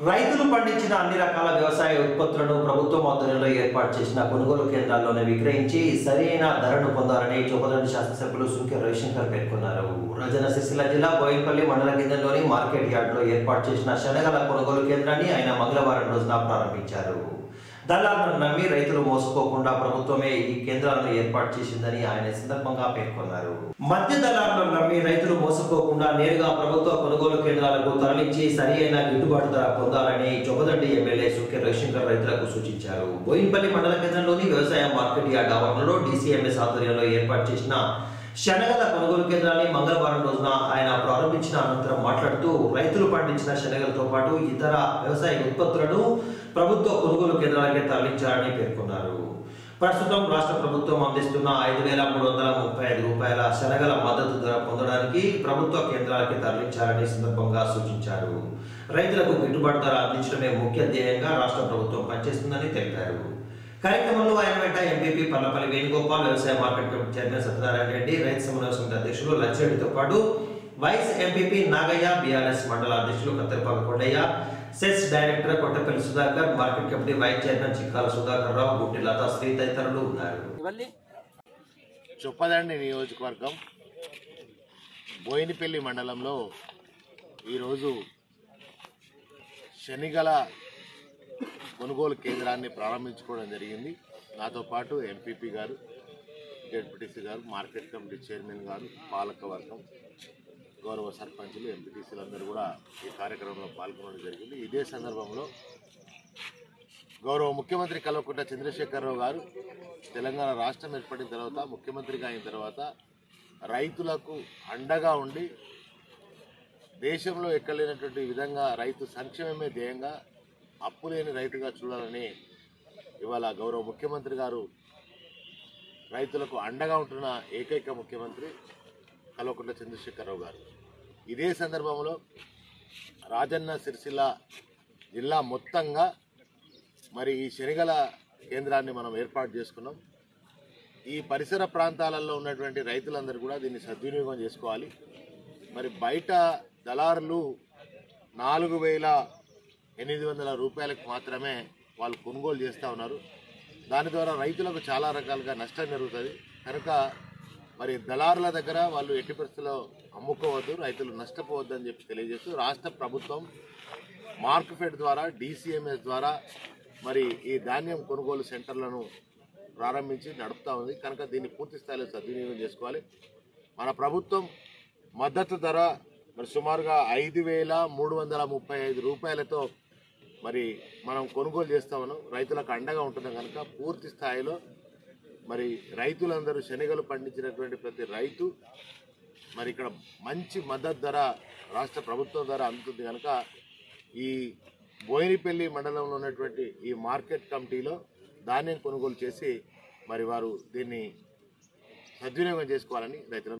రైతులు పండించిన అన్ని రకాల వ్యవసాయ ఉత్పత్తులను ప్రభుత్వం ఆధ్వర్యంలో ఏర్పాటు చేసిన కొనుగోలు కేంద్రాల్లోనే విక్రయించి సరైన ధరను పొందాలని చొప్పదండి శాసనసభ్యులు సుంకె రవిశంకర్ పేర్కొన్నారు రాజన్న సిరిసిల్ల జిల్లా బోయినపల్లి మండల కేంద్రంలోని మార్కెట్ యార్డులో ఏర్పాటు చేసిన శనగల కొనుగోలు కేంద్రాన్ని ఆయన మంగళవారం రోజున ప్రారంభించారు దళాలను నమ్మి రైతులు మోసపోకుండా ప్రభుత్వమే ఈ కేంద్రాలను ఏర్పాటు చేసిందని ఆయన ఈ సందర్భంగా పేర్కొన్నారు మధ్య దళాలను నమ్మి రైతులు మోసపోకుండా నేరుగా ప్రభుత్వ కొనుగోలు కేంద్రాలకు తరలించి సరి అయిన గిట్టుబాటు ధర పొందాలని చొప్పదండి ఎమ్మెల్యే సుఖ్య రవిశంకర్ రైతులకు సూచించారు బోయినపల్లి మండల కేంద్రంలోని వ్యవసాయ మార్కెట్ యార్డ్ ఆవరణలో డీసీఎంఎస్ ఆధ్వర్యంలో ఏర్పాటు చేసిన శనగల కొనుగోలు కేంద్రాన్ని మంగళవారం రోజున ఆయన ప్రారంభించిన అనంతరం మాట్లాడుతూ రైతులు పండించిన శనగలతో పాటు ఇతర వ్యవసాయ ఉత్పత్తులను ప్రభుత్వ కొనుగోలు కేంద్రాలకే తరలించాలని పేర్కొన్నారు ప్రస్తుతం రాష్ట్ర ప్రభుత్వం అందిస్తున్న ఐదు వేల మూడు వందల ముప్పై ఐదు రూపాయల శనగల మద్దతు ధర పొందడానికి ప్రభుత్వ కేంద్రాలకి తరలించాలని ఈ సందర్భంగా సూచించారు రైతులకు గిట్టుబాటు ధర అందించడమే ముఖ్య ధ్యేయంగా రాష్ట్ర ప్రభుత్వం పనిచేస్తుందని తెలిపారు కార్యక్రమంలో ఆయన వెంట ఎంపీపీ పల్లపల్లి వేణుగోపాల్ వ్యవసాయ market committee chairman Satyanarayana Reddy రైతు సమన్వయ సమితి అధ్యక్షులు లచ్చిరెడ్డితో పాటు వైస్ ఎంపీపీ నాగయ్య బీఆర్ఎస్ మండల అధ్యక్షులు Katterapaka Kondayya CESS director Kottapalli Sudhakar market committee vice chairman Chikkala Sudhakar Rao Gutti Latha Sri తదితరులు ఉన్నారు ఇవన్నీ చొప్పదండి నియోజకవర్గం బోయినపల్లి మండలంలో ఈరోజు శనిగల కొనుగోలు కేంద్రాన్ని ప్రారంభించుకోవడం జరిగింది నాతో పాటు ఎంపీపీ గారు జెడ్పీటీసీ గారు మార్కెట్ కమిటీ చైర్మన్ గారు పాలక వర్గం గౌరవ సర్పంచులు ఎంపీటీసీలు అందరూ కూడా ఈ కార్యక్రమంలో పాల్గొనడం జరిగింది ఇదే సందర్భంలో గౌరవ ముఖ్యమంత్రి కల్వకుంట్ల చంద్రశేఖరరావు గారు తెలంగాణ రాష్ట్రం ఏర్పడిన తర్వాత ముఖ్యమంత్రిగా అయిన తర్వాత రైతులకు అండగా ఉండి దేశంలో ఎక్కలేనటువంటి విధంగా రైతు సంక్షేమమే ధ్యేయంగా అప్పు లేని రైతుగా చూడాలని ఇవాళ గౌరవ ముఖ్యమంత్రి గారు రైతులకు అండగా ఉంటున్న ఏకైక ముఖ్యమంత్రి కల్వకుంట్ల చంద్రశేఖరరావు గారు ఇదే సందర్భంలో రాజన్న సిరిసిల్ల జిల్లా మొత్తంగా మరి ఈ శనిగల కేంద్రాన్ని మనం ఏర్పాటు చేసుకున్నాం ఈ పరిసర ప్రాంతాలలో ఉన్నటువంటి రైతులందరూ కూడా దీన్ని సద్వినియోగం చేసుకోవాలి మరి బయట దళారులు నాలుగు వేల ఎనిమిది వందల రూపాయలకు మాత్రమే వాళ్ళు కొనుగోలు చేస్తూ ఉన్నారు దాని ద్వారా రైతులకు చాలా రకాలుగా నష్టం జరుగుతుంది కనుక మరి దళారుల దగ్గర వాళ్ళు ఎట్టి పరిస్థితుల్లో అమ్ముకోవద్దు రైతులు నష్టపోవద్దు అని చెప్పి తెలియజేస్తూ రాష్ట్ర ప్రభుత్వం మార్క్ఫెడ్ ద్వారా డీసీఎంఎస్ ద్వారా మరి ఈ ధాన్యం కొనుగోలు సెంటర్లను ప్రారంభించి నడుపుతా ఉంది కనుక దీన్ని పూర్తి స్థాయిలో సద్వినియోగం చేసుకోవాలి మన ప్రభుత్వం మద్దతు ధర మరి సుమారుగా ఐదు వేల మూడు వందల ముప్పై ఐదు రూపాయలతో మరి మనం కొనుగోలు చేస్తా ఉన్నాం రైతులకు అండగా ఉంటున్నాం కనుక పూర్తి స్థాయిలో మరి రైతులందరూ శనగలు పండించినటువంటి ప్రతి రైతు మరి ఇక్కడ మంచి మద్దతు ధర రాష్ట్ర ప్రభుత్వం ధర అందుతుంది కనుక ఈ బోయినపల్లి మండలంలో ఉన్నటువంటి ఈ మార్కెట్ కమిటీలో ధాన్యం కొనుగోలు చేసి మరి వారు దీన్ని సద్వినియోగం చేసుకోవాలని రైతులను